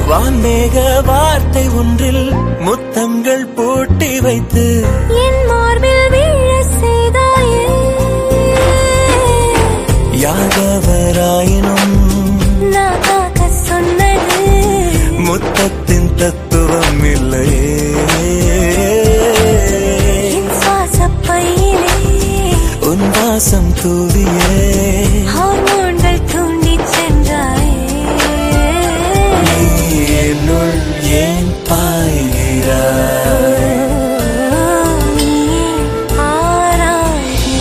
வான்மேக வார்த்தை ஒன்றில் முத்தங்கள் பூட்டி வைத்து என் மார்பில் வீழ செய்தாயே யாகவராயினும் நான் காக்க சொன்னது முத்தத்தின் தத்துவம் இல்லையே என் சுவாசப் பையிலே உன் வாசம் தூவியே ஹார்மோன்கள் தூண்டிச் சென்றாயே நீ என்னுள் ஏன் பாய்கிறாய் நீ ஆராய்கிறாய்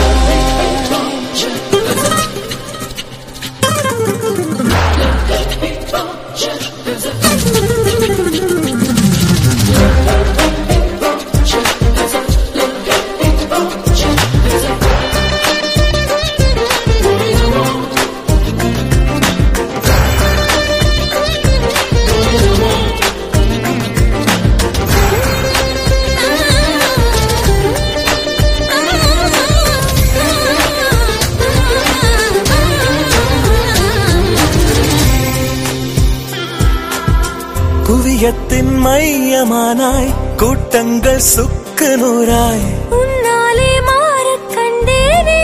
குவியத்தின் மையமானாய் கூட்டங்கள் சுக்கு நூறாய் உன்னாலே மாறக் கண்டேனே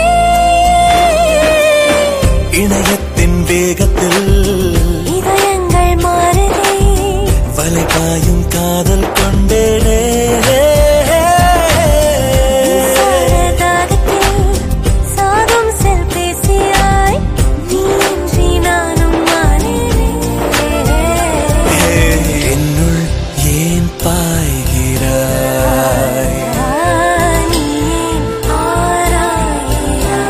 இணையத்தின் வேகத்தில் இதயங்கள் மாறுதே வலை பாயும் காதல் கொண்டேனே சாரதாகத்தில் சாகும் செல் பேசியாய் நீன்றி நானும் மாறினேன் ஹே, என்னுள் ஏன் பாய்கிறாய் நீ ஆராய்கிறாய்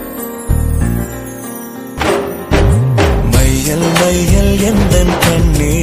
மையல் மையல் எந்த கண்ணே